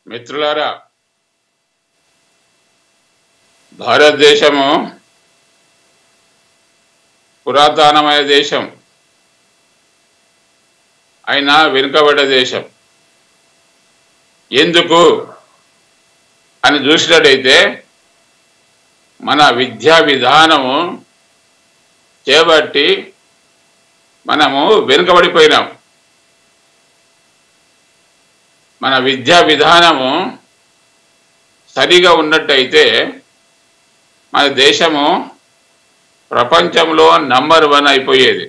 మిత్రులారా భారతదేశము పురాతనమైన దేశం అయినా వెనుకబడ్డ దేశం ఎందుకు అని చూసినట్టయితే మన విద్యా విధానము చేపట్టి మనము వెనుకబడిపోయినాం మన విద్యా విధానము సరిగా ఉన్నట్టయితే మన దేశము ప్రపంచంలో నంబర్ వన్ అయిపోయేది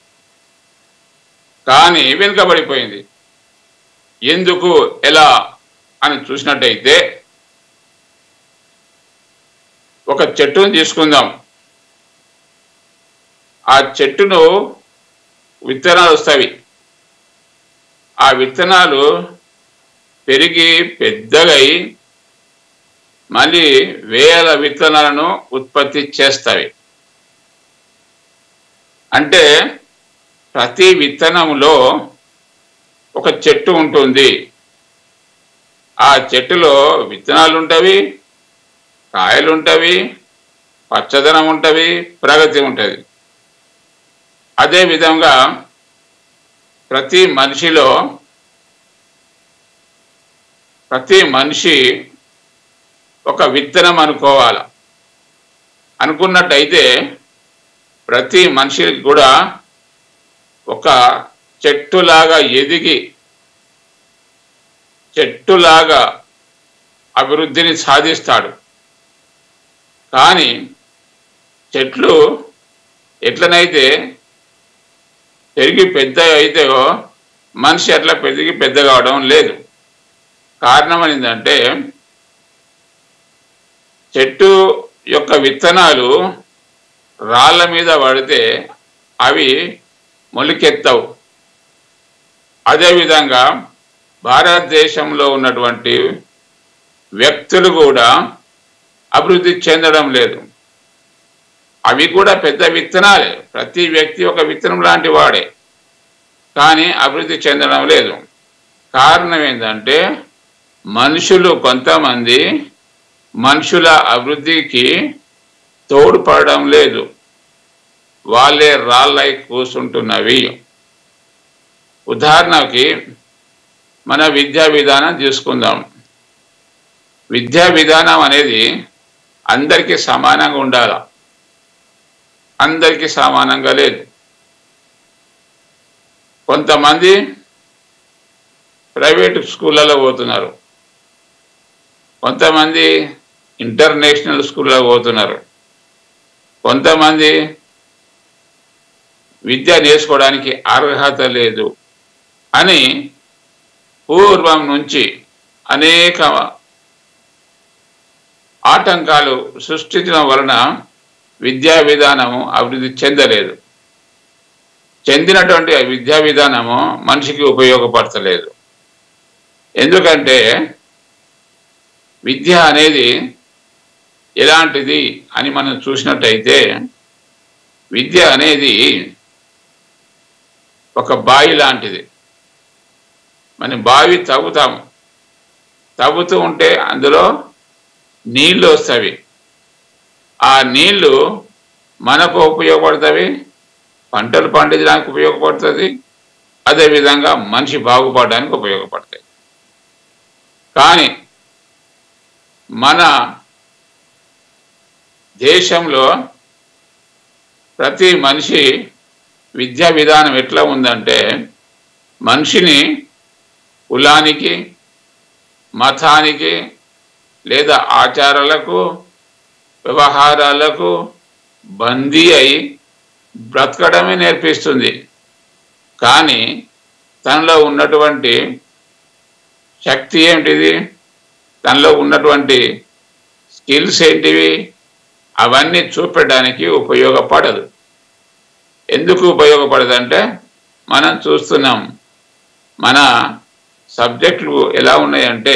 కానీ వెనుకబడిపోయింది ఎందుకు ఎలా అని చూసినట్టయితే ఒక చెట్టును తీసుకుందాం ఆ చెట్టును విత్తనాలు వస్తాయి ఆ విత్తనాలు పెరిగి పెద్దగై మళ్ళీ వేల విత్తనాలను ఉత్పత్తి చేస్తాయి అంటే ప్రతి విత్తనంలో ఒక చెట్టు ఉంటుంది ఆ చెట్టులో విత్తనాలు ఉంటవి కాయలు ఉంటవి పచ్చదనం ఉంటవి ప్రగతి ఉంటుంది అదే విధంగా ప్రతి మనిషిలో ప్రతి మనిషి ఒక విత్తనం అనుకోవాలి అనుకున్నట్టయితే ప్రతి మనిషికి కూడా ఒక చెట్టులాగా ఎదిగి చెట్టులాగా అభివృద్ధిని సాధిస్తాడు కానీ చెట్లు ఎట్లనైతే పెరిగి పెద్ద అయితేయో మనిషి అట్లా పెరిగి పెద్ద కావడం లేదు కారణం ఏంటంటే చెట్టు యొక్క విత్తనాలు రాళ్ళ మీద పడితే అవి మొలికెత్తవు అదేవిధంగా భారతదేశంలో ఉన్నటువంటి వ్యక్తులు కూడా అభివృద్ధి చెందడం లేదు అవి కూడా పెద్ద విత్తనాలే ప్రతి వ్యక్తి ఒక విత్తనం లాంటి వాడే కానీ అభివృద్ధి చెందడం లేదు కారణం ఏంటంటే మనుషులు కొంతమంది మనుషుల అభివృద్ధికి తోడ్పడడం లేదు వాళ్ళే రాళ్ళై కూర్చుంటున్నవి ఉదాహరణకి మన విద్యా విధానం తీసుకుందాం విద్యా విధానం అనేది అందరికీ సమానంగా ఉండాలి అందరికీ సమానంగా లేదు కొంతమంది ప్రైవేట్ స్కూళ్ళలో పోతున్నారు కొంతమంది ఇంటర్నేషనల్ స్కూల్లో పోతున్నారు కొంతమంది విద్య నేర్చుకోవడానికి అర్హత లేదు అని పూర్వం నుంచి అనేక ఆటంకాలు సృష్టించడం వలన విద్యా విధానము అభివృద్ధి చెందలేదు చెందినటువంటి విద్యా విధానము మనిషికి ఉపయోగపడతలేదు ఎందుకంటే విద్య అనేది ఎలాంటిది అని మనం చూసినట్టయితే విద్య అనేది ఒక బావి లాంటిది మనం బావి తవ్వుతాము తవ్వుతూ ఉంటే అందులో నీళ్లు వస్తాయి ఆ నీళ్లు మనకు ఉపయోగపడుతుంది పంటలు పండించడానికి ఉపయోగపడుతుంది అదేవిధంగా మనిషి బాగుపడడానికి ఉపయోగపడతాయి కానీ మన దేశంలో ప్రతి మనిషి విద్యా విధానం ఎట్లా ఉందంటే మనిషిని కులానికి మతానికి లేదా ఆచారాలకు వ్యవహారాలకు బందీ అయి బ్రతకడమే నేర్పిస్తుంది కానీ తనలో ఉన్నటువంటి శక్తి ఏమిటిది తనలో ఉన్నటువంటి స్కిల్స్ ఏంటివి అవన్నీ చూపెట్టడానికి ఉపయోగపడదు ఎందుకు ఉపయోగపడదంటే మనం చూస్తున్నాం మన సబ్జెక్టులు ఎలా ఉన్నాయంటే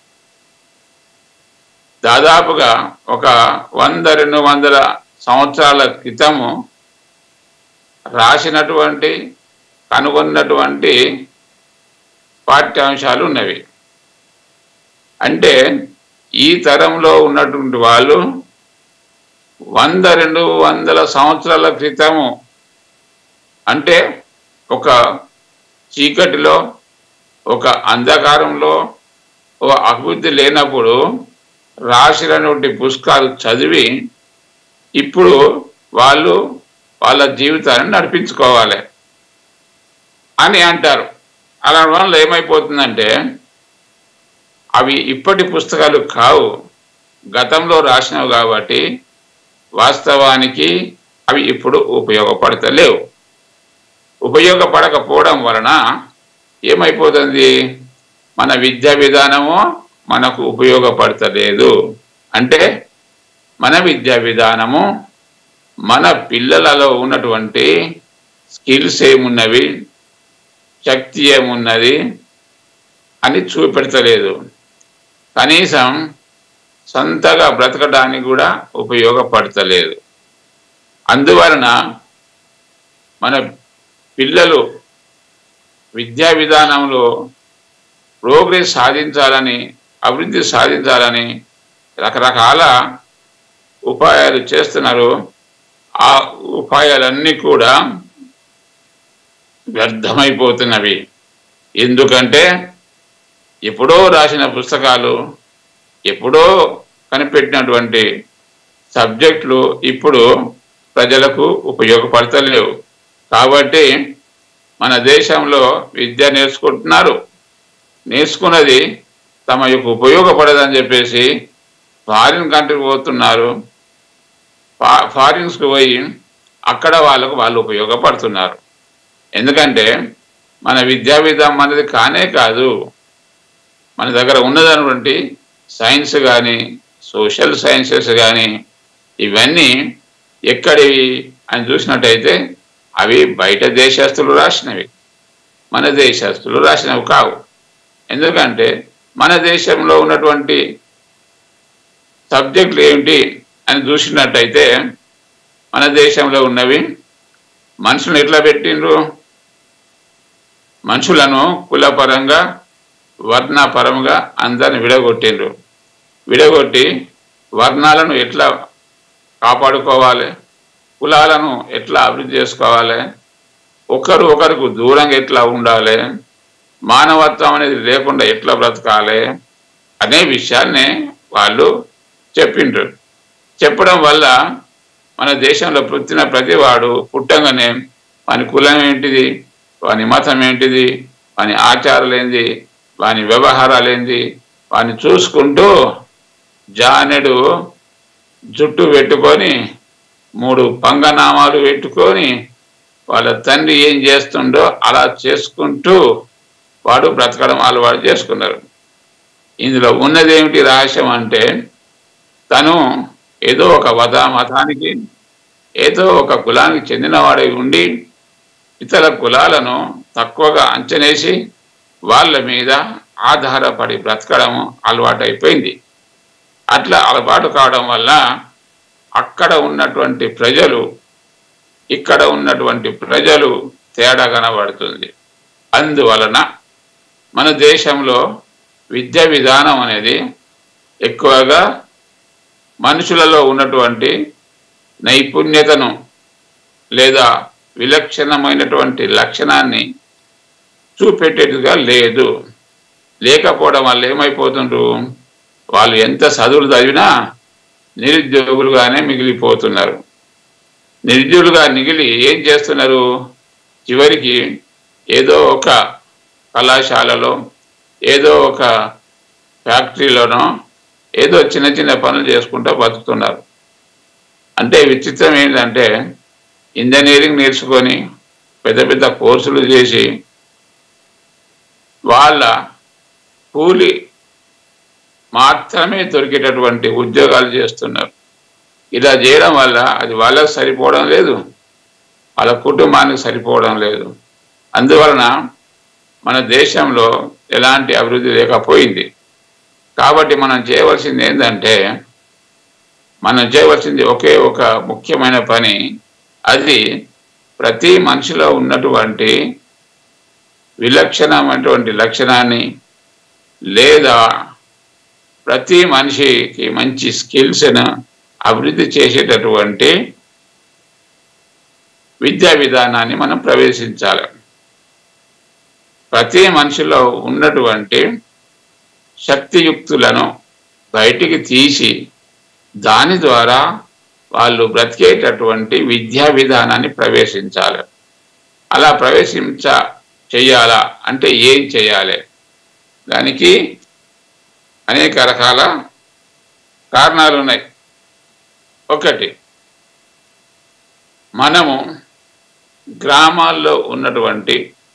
దాదాపుగా ఒక వంద రెండు వందల సంవత్సరాల క్రితము రాసినటువంటి కనుగొన్నటువంటి పాఠ్యాంశాలు ఉన్నవి అంటే ఈ తరంలో ఉన్నటువంటి వాళ్ళు వంద రెండు వందల సంవత్సరాల క్రితము అంటే ఒక చీకటిలో ఒక అంధకారంలో ఒక అభివృద్ధి లేనప్పుడు రాసినటువంటి పుస్తకాలు చదివి ఇప్పుడు వాళ్ళు వాళ్ళ జీవితాన్ని నడిపించుకోవాలి అని అంటారు అలా వల్ల ఏమైపోతుందంటే అవి ఇప్పటి పుస్తకాలు కావు గతంలో రాసినవి కాబట్టి వాస్తవానికి అవి ఇప్పుడు ఉపయోగపడతలేవు ఉపయోగపడకపోవడం వలన ఏమైపోతుంది మన విద్యా విధానము మనకు ఉపయోగపడతలేదు అంటే మన విద్యా విధానము మన పిల్లలలో ఉన్నటువంటి స్కిల్స్ ఏమున్నవి శక్తి ఏమున్నది అని చూపెడతలేదు కనీసం సొంతగా బ్రతకడానికి కూడా ఉపయోగపడతలేదు అందువలన మన పిల్లలు విద్యా విధానంలో ప్రోగ్రెస్ సాధించాలని అభివృద్ధి సాధించాలని రకరకాల ఉపాయాలు చేస్తున్నారు ఆ ఉపాయాలన్నీ కూడా వ్యర్థమైపోతున్నవి ఎందుకంటే ఎప్పుడో రాసిన పుస్తకాలు ఎప్పుడో కనిపెట్టినటువంటి సబ్జెక్టులు ఇప్పుడు ప్రజలకు ఉపయోగపడతలేవు కాబట్టి మన దేశంలో విద్య నేర్చుకుంటున్నారు నేర్చుకున్నది తమ యొక్క ఉపయోగపడదని చెప్పేసి ఫారిన్ కంట్రీకి పోతున్నారు ఫా ఫారిన్స్కి పోయి అక్కడ వాళ్ళకు వాళ్ళు ఉపయోగపడుతున్నారు ఎందుకంటే మన విద్యా విధానం అనేది కానే కాదు మన దగ్గర ఉన్నదన్నటువంటి సైన్స్ కానీ సోషల్ సైన్సెస్ కానీ ఇవన్నీ ఎక్కడివి అని చూసినట్టయితే అవి బయట దేశస్తులు రాసినవి మన దేశస్తులు రాసినవి కావు ఎందుకంటే మన దేశంలో ఉన్నటువంటి సబ్జెక్టులు ఏమిటి అని చూసినట్టయితే మన దేశంలో ఉన్నవి మనుషులను ఎట్లా పెట్టిండ్రు మనుషులను కులపరంగా వర్ణపరంగా అందరిని విడగొట్టిండ్రు విడగొట్టి వర్ణాలను ఎట్లా కాపాడుకోవాలి కులాలను ఎట్లా అభివృద్ధి చేసుకోవాలి ఒకరు ఒకరికి దూరంగా ఎట్లా ఉండాలి మానవత్వం అనేది లేకుండా ఎట్లా బ్రతకాలి అనే విషయాన్ని వాళ్ళు చెప్పిండ్రు చెప్పడం వల్ల మన దేశంలో పుట్టిన ప్రతివాడు పుట్టంగానే వాని కులం ఏంటిది వాని మతం ఏంటిది వాని ఆచారాలు ఏంది వాని వ్యవహారాలు ఏంది వాని చూసుకుంటూ జానెడు జుట్టు పెట్టుకొని మూడు పంగనామాలు పెట్టుకొని వాళ్ళ తండ్రి ఏం చేస్తుండో అలా చేసుకుంటూ వాడు బ్రతకడం అలవాటు చేసుకున్నారు ఇందులో ఉన్నదేమిటి రహస్యం అంటే తను ఏదో ఒక వద మతానికి ఏదో ఒక కులానికి చెందినవాడై ఉండి ఇతర కులాలను తక్కువగా అంచనేసి వాళ్ళ మీద ఆధారపడి బ్రతకడం అలవాటైపోయింది అట్లా అలవాటు కావడం వల్ల అక్కడ ఉన్నటువంటి ప్రజలు ఇక్కడ ఉన్నటువంటి ప్రజలు తేడా కనబడుతుంది అందువలన మన దేశంలో విద్యా విధానం అనేది ఎక్కువగా మనుషులలో ఉన్నటువంటి నైపుణ్యతను లేదా విలక్షణమైనటువంటి లక్షణాన్ని చూపెట్టేట్టుగా లేదు లేకపోవడం వల్ల ఏమైపోతుండ్రు వాళ్ళు ఎంత చదువులు చదివినా నిరుద్యోగులుగానే మిగిలిపోతున్నారు నిరుద్యోగులుగా మిగిలి ఏం చేస్తున్నారు చివరికి ఏదో ఒక కళాశాలలో ఏదో ఒక ఫ్యాక్టరీలోనో ఏదో చిన్న చిన్న పనులు చేసుకుంటూ బతుకుతున్నారు అంటే విచిత్రం ఏంటంటే ఇంజనీరింగ్ నేర్చుకొని పెద్ద పెద్ద కోర్సులు చేసి వాళ్ళ కూలి మాత్రమే దొరికేటటువంటి ఉద్యోగాలు చేస్తున్నారు ఇలా చేయడం వల్ల అది వాళ్ళకు సరిపోవడం లేదు వాళ్ళ కుటుంబానికి సరిపోవడం లేదు అందువలన మన దేశంలో ఎలాంటి అభివృద్ధి లేకపోయింది కాబట్టి మనం చేయవలసింది ఏంటంటే మనం చేయవలసింది ఒకే ఒక ముఖ్యమైన పని అది ప్రతి మనిషిలో ఉన్నటువంటి విలక్షణమైనటువంటి లక్షణాన్ని లేదా ప్రతి మనిషికి మంచి స్కిల్స్ను అభివృద్ధి చేసేటటువంటి విద్యా విధానాన్ని మనం ప్రవేశించాలి ప్రతి మనిషిలో ఉన్నటువంటి శక్తియుక్తులను బయటికి తీసి దాని ద్వారా వాళ్ళు బ్రతికేటటువంటి విద్యా విధానాన్ని ప్రవేశించాలి అలా ప్రవేశించ చెయ్యాలా అంటే ఏం చేయాలి దానికి అనేక రకాల కారణాలు ఉన్నాయి ఒకటి మనము గ్రామాల్లో ఉన్నటువంటి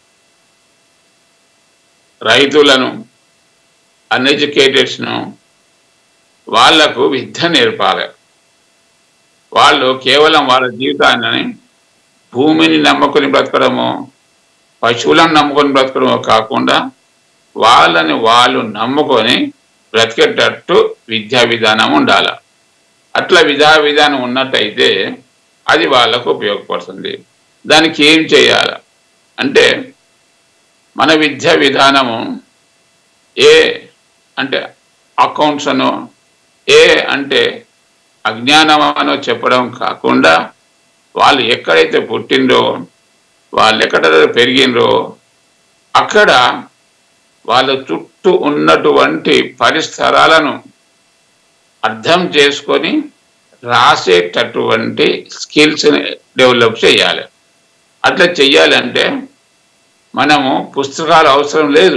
రైతులను అన్ఎడ్యుకేటెడ్స్ను వాళ్లకు విద్య నేర్పాలి వాళ్ళు కేవలం వాళ్ళ జీవితాన్ని భూమిని నమ్ముకొని బ్రతకడము పశువులను నమ్ముకొని బ్రతకడము కాకుండా వాళ్ళని వాళ్ళు నమ్ముకొని బ్రతికేటట్టు విద్యా విధానం ఉండాలి అట్లా విద్యా విధానం ఉన్నట్టయితే అది వాళ్ళకు ఉపయోగపడుతుంది దానికి ఏం చేయాలి అంటే మన విద్యా విధానము ఏ అంటే అకౌంట్స్ అను ఏ అంటే అజ్ఞానం అనో చెప్పడం కాకుండా వాళ్ళు ఎక్కడైతే పుట్టినరో వాళ్ళు ఎక్కడ పెరిగినరో అక్కడ వాళ్ళ చుట్టూ ఉన్నటువంటి పరిసరాలను అర్థం చేసుకొని రాసేటటువంటి స్కిల్స్ని డెవలప్ చేయాలి అట్లా చెయ్యాలంటే మనము పుస్తకాలు అవసరం లేదు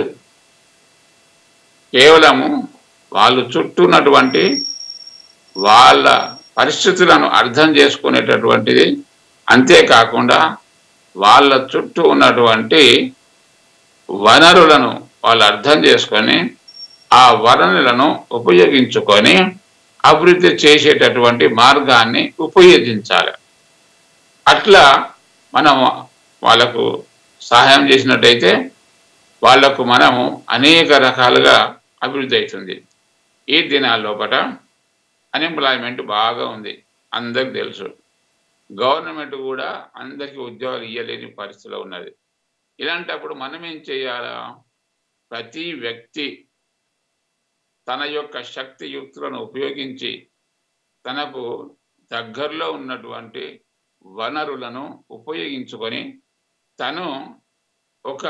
కేవలము వాళ్ళు చుట్టూ ఉన్నటువంటి వాళ్ళ పరిస్థితులను అర్థం చేసుకునేటటువంటిది అంతేకాకుండా వాళ్ళ చుట్టూ ఉన్నటువంటి వనరులను వాళ్ళు అర్థం చేసుకొని ఆ వనరులను ఉపయోగించుకొని అభివృద్ధి చేసేటటువంటి మార్గాన్ని ఉపయోగించాలి అట్లా మనం వాళ్ళకు సహాయం చేసినట్టయితే వాళ్లకు మనము అనేక రకాలుగా అభివృద్ధి అవుతుంది ఈ దినాల లోపల అన్ఎంప్లాయ్మెంట్ బాగా ఉంది అందరికి తెలుసు గవర్నమెంట్ కూడా అందరికీ ఉద్యోగాలు ఇవ్వలేని పరిస్థితిలో ఉన్నది ఇలాంటప్పుడు మనం ఏం చేయాలా ప్రతి వ్యక్తి తన యొక్క శక్తి యుక్తులను ఉపయోగించి తనకు దగ్గరలో ఉన్నటువంటి వనరులను ఉపయోగించుకొని తను ఒక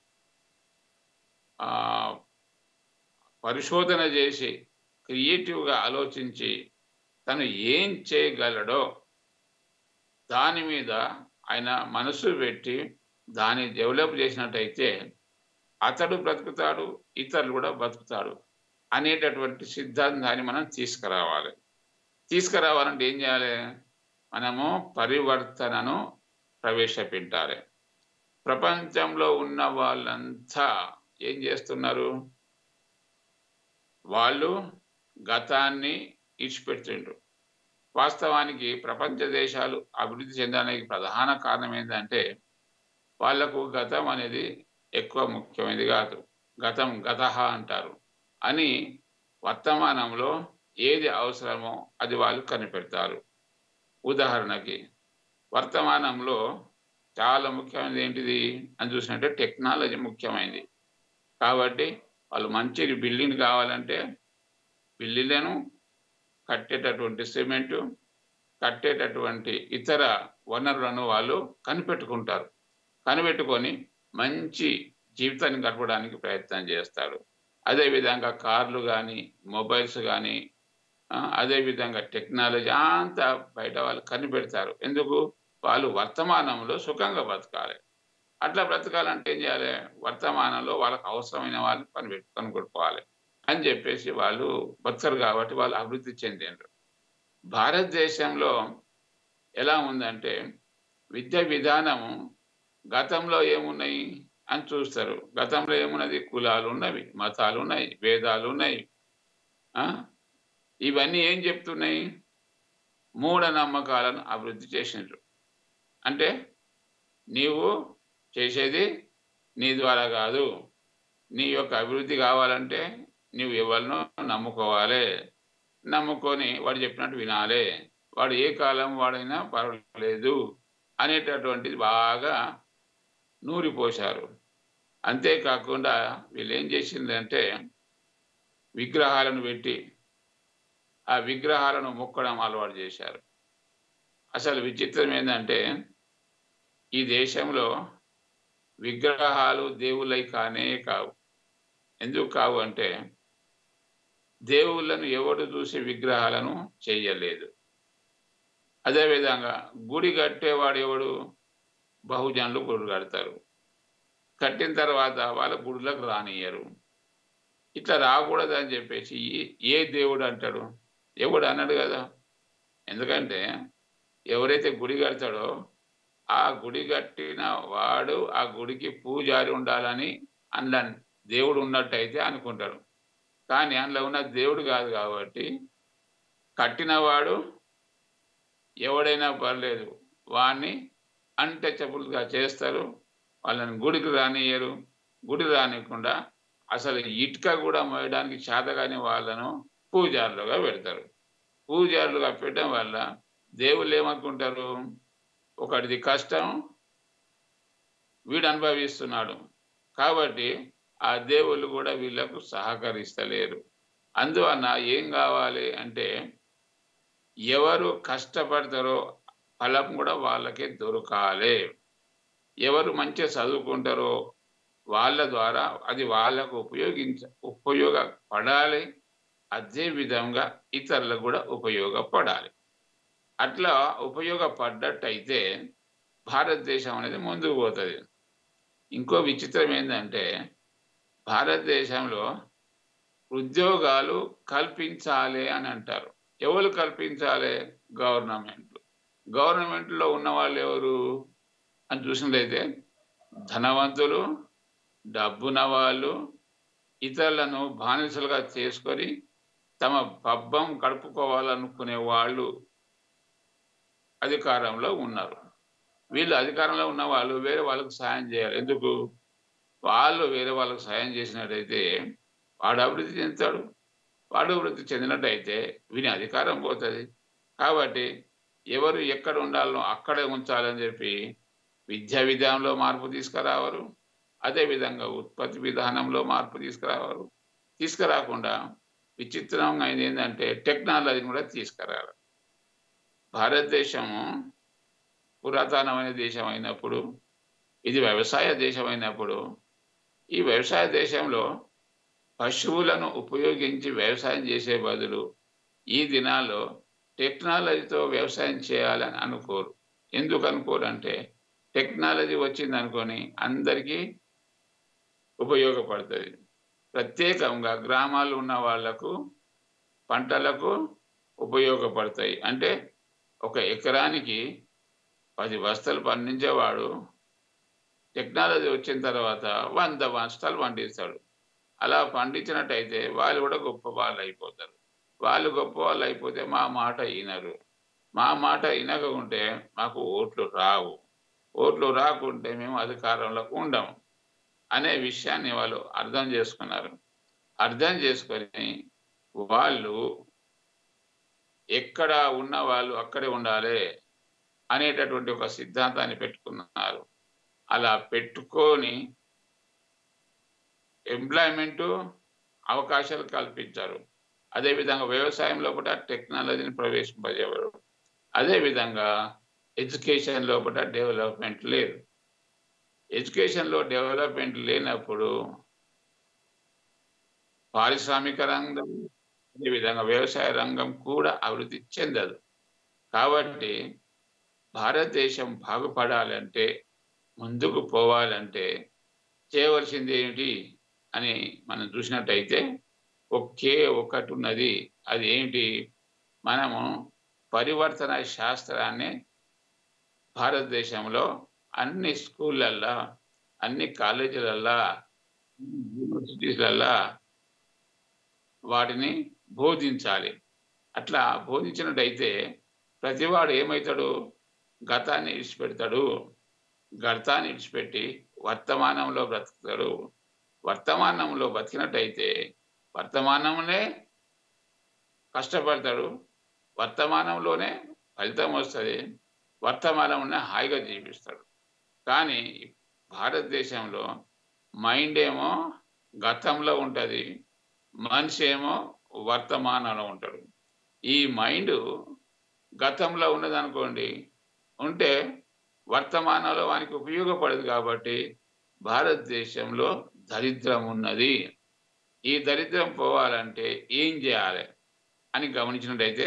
పరిశోధన చేసి క్రియేటివ్గా ఆలోచించి తను ఏం చేయగలడో దాని మీద ఆయన మనసు పెట్టి దాన్ని డెవలప్ చేసినట్టయితే అతడు బ్రతుకుతాడు ఇతరులు కూడా బ్రతుకుతాడు అనేటటువంటి సిద్ధాంతాన్ని మనం తీసుకురావాలి తీసుకురావాలంటే ఏం చేయాలి మనము పరివర్తనను ప్రవేశపెట్టాలి ప్రపంచంలో ఉన్న వాళ్ళంతా ఏం చేస్తున్నారు వాళ్ళు గతాన్ని ఇచ్చిపెడుతుండ్రు వాస్తవానికి ప్రపంచ దేశాలు అభివృద్ధి చెందడానికి ప్రధాన కారణం ఏంటంటే వాళ్లకు గతం అనేది ఎక్కువ ముఖ్యమైనది కాదు గతం గతహ అంటారు అని వర్తమానంలో ఏది అవసరమో అది వాళ్ళు కనిపెడతారు ఉదాహరణకి వర్తమానంలో చాలా ముఖ్యమైనది ఏంటిది అని చూసినట్టే టెక్నాలజీ ముఖ్యమైనది కాబట్టి వాళ్ళు మంచి బిల్డింగ్ కావాలంటే బిల్డింగ్లను కట్టేటటువంటి సిమెంటు కట్టేటటువంటి ఇతర వనరులను వాళ్ళు కనిపెట్టుకుంటారు కనిపెట్టుకొని మంచి జీవితాన్ని గడపడానికి ప్రయత్నం చేస్తాడు అదేవిధంగా కార్లు కానీ మొబైల్స్ కానీ అదేవిధంగా టెక్నాలజీ అంతా బయట వాళ్ళు కనిపెడతారు ఎందుకు వాళ్ళు వర్తమానంలో సుఖంగా బ్రతకాలి అట్లా బ్రతకాలంటే ఏం చేయాలి వర్తమానంలో వాళ్ళకి అవసరమైన వాళ్ళు పని పెట్టు కనుగొట్టుకోవాలి అని చెప్పేసి వాళ్ళు బతకరు కాబట్టి వాళ్ళు అభివృద్ధి చెందిండ్రు భారతదేశంలో ఎలా ఉందంటే విద్య విధానము గతంలో ఏమున్నాయి అని చూస్తారు గతంలో ఏమున్నది కులాలు ఉన్నవి మతాలు ఉన్నాయి వేదాలు ఉన్నాయి ఇవన్నీ ఏం చెప్తున్నాయి మూఢనమ్మకాలను అభివృద్ధి చేసినారు అంటే నీవు చేసేది నీ ద్వారా కాదు నీ యొక్క అభివృద్ధి కావాలంటే నువ్వు ఎవరినో నమ్ముకోవాలి నమ్ముకొని వాడు చెప్పినట్టు వినాలి వాడు ఏ కాలం వాడైనా పర్వాలేదు అనేటటువంటిది బాగా నూరిపోశారు అంతేకాకుండా వీళ్ళు ఏం చేసిందంటే విగ్రహాలను పెట్టి ఆ విగ్రహాలను మొక్కడం అలవాటు చేశారు అసలు విచిత్రం ఏంటంటే ఈ దేశంలో విగ్రహాలు దేవుళ్ళై కానే కావు ఎందుకు కావు అంటే దేవుళ్ళను ఎవడు చూసి విగ్రహాలను చేయలేదు అదేవిధంగా గుడి కట్టేవాడు ఎవడు బహుజనులు గుడి కడతారు కట్టిన తర్వాత వాళ్ళ గుడిలకు రానియ్యరు ఇట్లా రాకూడదు అని చెప్పేసి ఏ దేవుడు అంటాడు ఎవడు అన్నాడు కదా ఎందుకంటే ఎవరైతే గుడి కడతాడో ఆ గుడి కట్టిన వాడు ఆ గుడికి పూజారి ఉండాలని అందులో దేవుడు ఉన్నట్టయితే అనుకుంటాడు కానీ అందులో ఉన్న దేవుడు కాదు కాబట్టి కట్టినవాడు ఎవడైనా పర్లేదు వాడిని అన్టచబుల్గా చేస్తారు వాళ్ళని గుడికి రానియరు గుడి రానియకుండా అసలు ఇటుక కూడా మోయడానికి చేతగాని వాళ్ళను పూజారులుగా పెడతారు పూజారులుగా పెట్టడం వల్ల దేవుళ్ళు ఏమనుకుంటారు ఒకటిది కష్టం వీడు అనుభవిస్తున్నాడు కాబట్టి ఆ దేవుళ్ళు కూడా వీళ్ళకు సహకరిస్తలేరు అందువలన ఏం కావాలి అంటే ఎవరు కష్టపడతారో ఫలం కూడా వాళ్ళకే దొరకాలి ఎవరు మంచిగా చదువుకుంటారో వాళ్ళ ద్వారా అది వాళ్ళకు ఉపయోగించ ఉపయోగపడాలి అదే విధంగా ఇతరులకు కూడా ఉపయోగపడాలి అట్లా ఉపయోగపడ్డట్టయితే భారతదేశం అనేది ముందుకు పోతుంది ఇంకో విచిత్రం ఏంటంటే భారతదేశంలో ఉద్యోగాలు కల్పించాలి అని అంటారు ఎవరు కల్పించాలి గవర్నమెంట్ గవర్నమెంట్లో ఉన్న వాళ్ళు ఎవరు అని చూసినట్లయితే ధనవంతులు డబ్బున వాళ్ళు ఇతరులను బానిసలుగా చేసుకొని తమ పబ్బం గడుపుకోవాలనుకునే వాళ్ళు అధికారంలో ఉన్నారు వీళ్ళు అధికారంలో ఉన్న వాళ్ళు వేరే వాళ్ళకు సాయం చేయాలి ఎందుకు వాళ్ళు వేరే వాళ్ళకు సాయం చేసినట్టయితే వాడు అభివృద్ధి చెందుతాడు వాడు అభివృద్ధి చెందినట్టయితే వీని అధికారం పోతుంది కాబట్టి ఎవరు ఎక్కడ ఉండాలో అక్కడే ఉంచాలని చెప్పి విద్యా విధానంలో మార్పు తీసుకురావరు అదేవిధంగా ఉత్పత్తి విధానంలో మార్పు తీసుకురావరు తీసుకురాకుండా విచిత్రంగా అయింది ఏంటంటే టెక్నాలజీని కూడా తీసుకురారు భారతదేశము పురాతనమైన దేశం అయినప్పుడు ఇది వ్యవసాయ దేశం అయినప్పుడు ఈ వ్యవసాయ దేశంలో పశువులను ఉపయోగించి వ్యవసాయం చేసే బదులు ఈ దినాల్లో టెక్నాలజీతో వ్యవసాయం చేయాలని అనుకోరు ఎందుకు అనుకోరు అంటే టెక్నాలజీ వచ్చింది అనుకొని అందరికీ ఉపయోగపడుతుంది ప్రత్యేకంగా గ్రామాలు ఉన్న వాళ్లకు పంటలకు ఉపయోగపడతాయి అంటే ఒక ఎకరానికి పది బస్తాలు పండించేవాడు టెక్నాలజీ వచ్చిన తర్వాత వంద బస్తాలు పండిస్తాడు అలా పండించినట్టయితే వాళ్ళు కూడా గొప్ప వాళ్ళు అయిపోతారు వాళ్ళు గొప్ప వాళ్ళు అయిపోతే మా మాట వినరు మా మాట వినకుంటే మాకు ఓట్లు రావు ఓట్లు రాకుంటే మేము అధికారంలో ఉండము అనే విషయాన్ని వాళ్ళు అర్థం చేసుకున్నారు అర్థం చేసుకొని వాళ్ళు ఎక్కడ ఉన్న వాళ్ళు అక్కడే ఉండాలి అనేటటువంటి ఒక సిద్ధాంతాన్ని పెట్టుకున్నారు అలా పెట్టుకొని ఎంప్లాయ్మెంట్ అవకాశాలు కల్పించారు అదేవిధంగా వ్యవసాయం లోపల టెక్నాలజీని ప్రవేశింపజేవారు అదేవిధంగా ఎడ్యుకేషన్ లోపల డెవలప్మెంట్ లేదు ఎడ్యుకేషన్లో డెవలప్మెంట్ లేనప్పుడు పారిశ్రామిక రంగం అదేవిధంగా వ్యవసాయ రంగం కూడా అభివృద్ధి చెందదు కాబట్టి భారతదేశం బాగుపడాలంటే ముందుకు పోవాలంటే చేయవలసింది ఏమిటి అని మనం చూసినట్టయితే ఒకే ఒకటి ఉన్నది అది ఏమిటి మనము పరివర్తన శాస్త్రాన్ని భారతదేశంలో అన్ని స్కూళ్ళల్లో అన్ని కాలేజీలల్లో యూనివర్సిటీస్లల్లో వాటిని బోధించాలి అట్లా బోధించినట్టయితే ప్రతివాడు ఏమవుతాడు గతాన్ని ఇడిచిపెడతాడు గతాన్ని ఇడిచిపెట్టి వర్తమానంలో బ్రతుకుతాడు వర్తమానంలో బతికినట్టయితే వర్తమానంలోనే కష్టపడతాడు వర్తమానంలోనే ఫలితం వస్తుంది వర్తమానంలోనే హాయిగా జీవిస్తాడు కానీ భారతదేశంలో మైండ్ ఏమో గతంలో ఉంటుంది మనిషి ఏమో వర్తమానంలో ఉంటాడు ఈ మైండ్ గతంలో ఉన్నదనుకోండి ఉంటే వర్తమానంలో వానికి ఉపయోగపడదు కాబట్టి భారతదేశంలో దరిద్రం ఉన్నది ఈ దరిద్రం పోవాలంటే ఏం చేయాలి అని గమనించినట్టయితే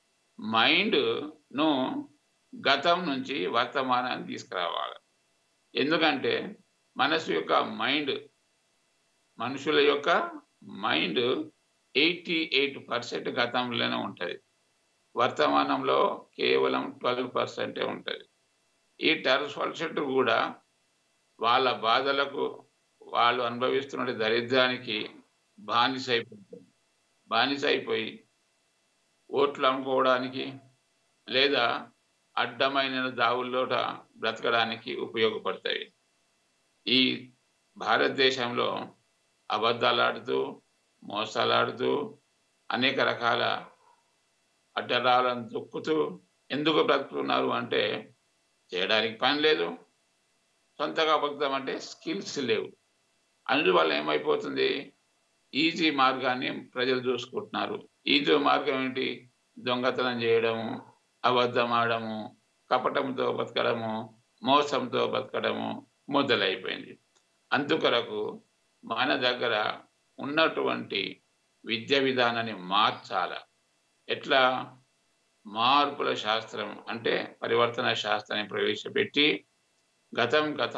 మైండ్ను గతం నుంచి వర్తమానాన్ని తీసుకురావాలి ఎందుకంటే మనసు యొక్క మైండ్ మనుషుల యొక్క మైండ్ ఎయిటీ ఎయిట్ పర్సెంట్ గతంలోనే ఉంటుంది వర్తమానంలో కేవలం ట్వెల్వ్ పర్సెంటే ఉంటుంది ఈ ట్వెల్వ్ పర్సెంట్ కూడా వాళ్ళ బాధలకు వాళ్ళు అనుభవిస్తున్న దరిద్రానికి బానిస అయిపోతుంది బానిస అయిపోయి ఓట్లు అమ్ముకోవడానికి లేదా అడ్డమైన దావుల్లోట బ్రతకడానికి ఉపయోగపడతాయి ఈ భారతదేశంలో అబద్ధాలాడుతూ మోసాలాడుతూ అనేక రకాల అడ్డరాలను తొక్కుతూ ఎందుకు బ్రతుకుతున్నారు అంటే చేయడానికి పని లేదు సొంతగా బతుకుతామంటే స్కిల్స్ లేవు అందువల్ల ఏమైపోతుంది ఈజీ మార్గాన్ని ప్రజలు చూసుకుంటున్నారు ఈజీ మార్గం ఏంటి దొంగతనం చేయడము అబద్ధం ఆడము కపటంతో బతకడము మోసంతో బతకడము మొదలైపోయింది అందుకొరకు మన దగ్గర ఉన్నటువంటి విద్య విధానాన్ని మార్చాల ఎట్లా మార్పుల శాస్త్రం అంటే పరివర్తన శాస్త్రాన్ని ప్రవేశపెట్టి గతం గత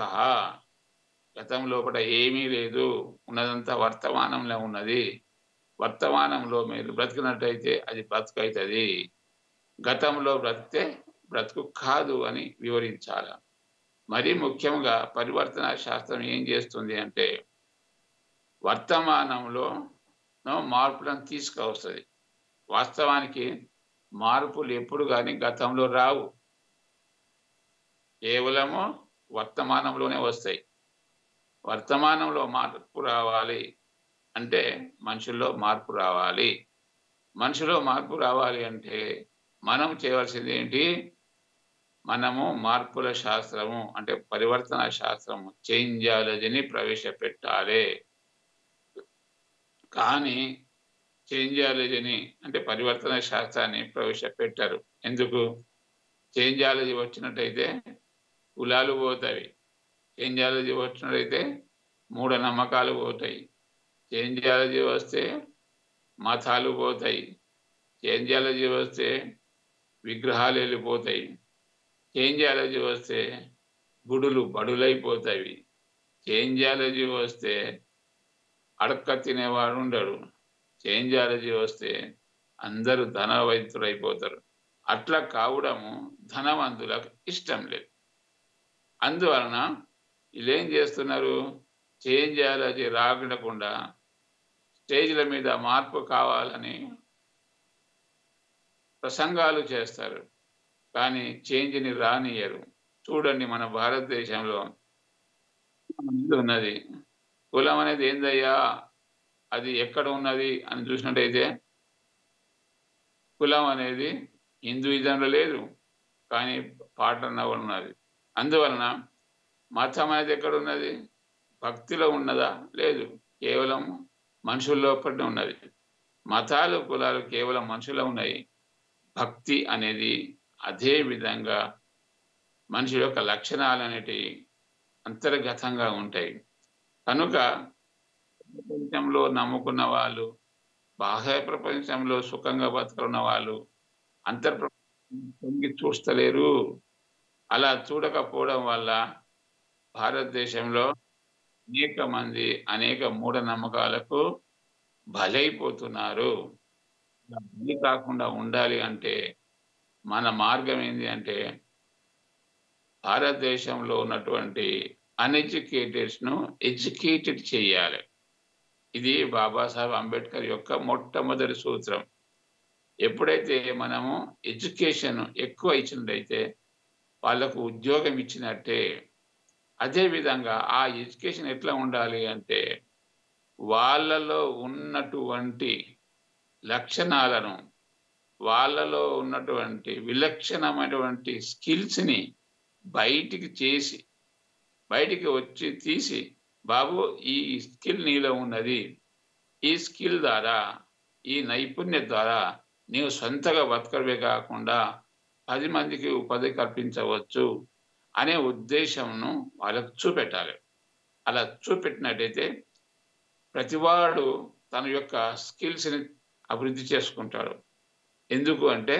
గతం లోపల ఏమీ లేదు ఉన్నదంతా వర్తమానంలో ఉన్నది వర్తమానంలో మీరు బ్రతికినట్టయితే అది బ్రతుకు అవుతుంది గతంలో బ్రతికితే బ్రతుకు కాదు అని వివరించాల మరి ముఖ్యంగా పరివర్తన శాస్త్రం ఏం చేస్తుంది అంటే వర్తమానంలో మార్పులను తీసుకువస్తుంది వాస్తవానికి మార్పులు ఎప్పుడు కానీ గతంలో రావు కేవలము వర్తమానంలోనే వస్తాయి వర్తమానంలో మార్పు రావాలి అంటే మనుషుల్లో మార్పు రావాలి మనిషిలో మార్పు రావాలి అంటే మనం చేయవలసింది ఏంటి మనము మార్పుల శాస్త్రము అంటే పరివర్తన శాస్త్రము చేంజాలజీని ప్రవేశపెట్టాలి కానీ చేంజాలజీని అంటే పరివర్తన శాస్త్రాన్ని ప్రవేశపెట్టారు ఎందుకు చేంజాలజీ వచ్చినట్టయితే కులాలు పోతాయి చేంజాలజీ వచ్చినట్టయితే మూఢనమ్మకాలు పోతాయి చేంజాలజీ వస్తే మతాలు పోతాయి చేంజాలజీ వస్తే విగ్రహాలు వెళ్ళిపోతాయి చేంజాలజీ వస్తే గుడులు బడులైపోతాయి చేంజాలజీ వస్తే అడక్క తినేవాడు ఉండడు చేంజాలజీ వస్తే అందరూ ధనవంతులైపోతారు అట్లా కావడము ధనవంతులకు ఇష్టం లేదు అందువలన వీళ్ళు ఏం చేస్తున్నారు చేంజాలజీ రాకుండా స్టేజ్ల మీద మార్పు కావాలని ప్రసంగాలు చేస్తారు కానీ చేంజ్ని రానియరు చూడండి మన భారతదేశంలో ఉన్నది కులం అనేది ఏందయ్యా అది ఎక్కడ ఉన్నది అని చూసినట్టయితే కులం అనేది హిందూయిజంలో లేదు కానీ పాటన ఉన్నది అందువలన మతం అనేది ఎక్కడ ఉన్నది భక్తిలో ఉన్నదా లేదు కేవలం మనుషుల్లో ఒకటి ఉన్నది మతాలు కులాలు కేవలం మనుషులో ఉన్నాయి భక్తి అనేది అదే విధంగా మనిషి యొక్క లక్షణాలు అనేటివి అంతర్గతంగా ఉంటాయి కనుక ప్రపంచంలో నమ్ముకున్న వాళ్ళు బాహ్య ప్రపంచంలో సుఖంగా బతుకున్న వాళ్ళు అంతర్ప్రపంచం చూస్తలేరు అలా చూడకపోవడం వల్ల భారతదేశంలో అనేక మంది అనేక మూఢనమ్మకాలకు బలైపోతున్నారు బలి కాకుండా ఉండాలి అంటే మన మార్గం ఏంటి అంటే భారతదేశంలో ఉన్నటువంటి అన్ఎడ్యుకేటెడ్స్ను ఎడ్యుకేటెడ్ చేయాలి ఇది బాబాసాహెబ్ అంబేద్కర్ యొక్క మొట్టమొదటి సూత్రం ఎప్పుడైతే మనము ఎడ్యుకేషన్ ఎక్కువ ఇచ్చినట్టయితే వాళ్ళకు ఉద్యోగం ఇచ్చినట్టే అదేవిధంగా ఆ ఎడ్యుకేషన్ ఎట్లా ఉండాలి అంటే వాళ్ళలో ఉన్నటువంటి లక్షణాలను వాళ్ళలో ఉన్నటువంటి విలక్షణమైనటువంటి స్కిల్స్ని బయటికి చేసి బయటికి వచ్చి తీసి బాబు ఈ స్కిల్ నీలో ఉన్నది ఈ స్కిల్ ద్వారా ఈ నైపుణ్యం ద్వారా నీవు సొంతగా బతకడమే కాకుండా పది మందికి ఉపాధి కల్పించవచ్చు అనే ఉద్దేశంను వాళ్ళకు చూపెట్టాలి అలా చూపెట్టినట్టయితే ప్రతివాడు తన యొక్క స్కిల్స్ని అభివృద్ధి చేసుకుంటాడు ఎందుకు అంటే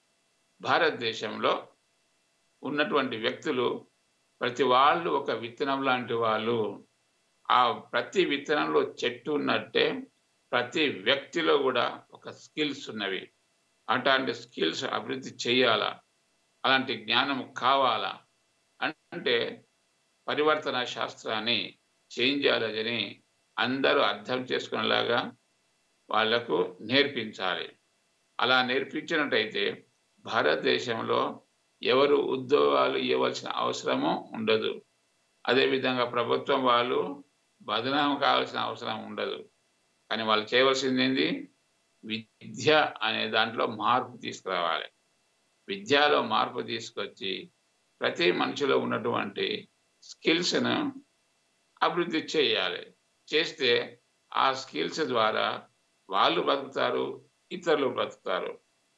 భారతదేశంలో ఉన్నటువంటి వ్యక్తులు ప్రతి వాళ్ళు ఒక విత్తనం లాంటి వాళ్ళు ఆ ప్రతి విత్తనంలో చెట్టు ఉన్నట్టే ప్రతి వ్యక్తిలో కూడా ఒక స్కిల్స్ ఉన్నవి అట్లాంటి స్కిల్స్ అభివృద్ధి చేయాలా అలాంటి జ్ఞానం కావాలా అంటే పరివర్తన శాస్త్రాన్ని చేంజ్ చేయాలని అందరూ అర్థం చేసుకునేలాగా వాళ్లకు నేర్పించాలి అలా నేర్పించినట్టయితే భారతదేశంలో ఎవరు ఉద్యోగాలు ఇవ్వవలసిన అవసరము ఉండదు అదేవిధంగా ప్రభుత్వం వాళ్ళు బదనాం కావాల్సిన అవసరం ఉండదు కానీ వాళ్ళు చేయవలసింది ఏంది విద్య అనే దాంట్లో మార్పు తీసుకురావాలి విద్యలో మార్పు తీసుకొచ్చి ప్రతి మనిషిలో ఉన్నటువంటి స్కిల్స్ను అభివృద్ధి చేయాలి చేస్తే ఆ స్కిల్స్ ద్వారా వాళ్ళు బతుకుతారు ఇతరులు బ్రతుకుతారు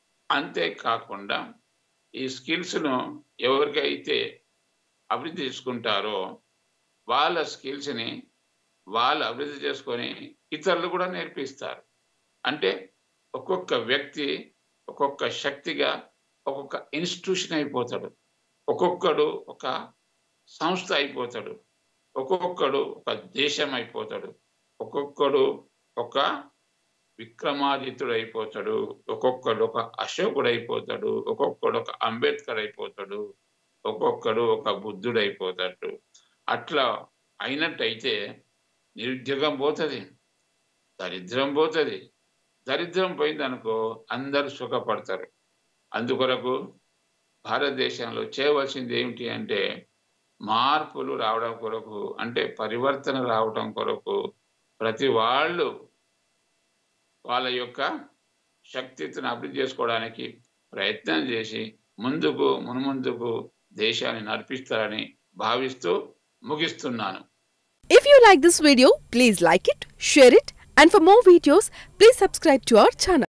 అంతేకాకుండా ఈ స్కిల్స్ను ఎవరికైతే అభివృద్ధి చేసుకుంటారో వాళ్ళ స్కిల్స్ని వాళ్ళు అభివృద్ధి చేసుకొని ఇతరులు కూడా నేర్పిస్తారు అంటే ఒక్కొక్క వ్యక్తి ఒక్కొక్క శక్తిగా ఒక్కొక్క ఇన్స్టిట్యూషన్ అయిపోతాడు ఒక్కొక్కడు ఒక సంస్థ అయిపోతాడు ఒక్కొక్కడు ఒక దేశం అయిపోతాడు ఒక్కొక్కడు ఒక విక్రమాదిత్యుడు అయిపోతాడు ఒక్కొక్కడు ఒక అశోకుడు అయిపోతాడు ఒక్కొక్కడు ఒక అంబేద్కర్ అయిపోతాడు ఒక్కొక్కడు ఒక బుద్ధుడు అయిపోతాడు అట్లా అయినట్టయితే నిరుద్యోగం పోతుంది దరిద్రం పోతుంది దరిద్రం పోయిందనుకో అందరూ సుఖపడతారు అందుకొరకు భారతదేశంలో చేయవలసింది ఏమిటి అంటే మార్పులు రావడం కొరకు అంటే పరివర్తన రావడం కొరకు ప్రతి వాళ్ళు వాళ్ళ యొక్క శక్తిని అభివృద్ధి చేసుకోవడానికి ప్రయత్నం చేసి ముందుకు మునుముందుకు దేశాన్ని నడిపిస్తారని భావిస్తూ ముగిస్తున్నాను If you like this video, please like it, share it, and for more videos, please subscribe to our channel.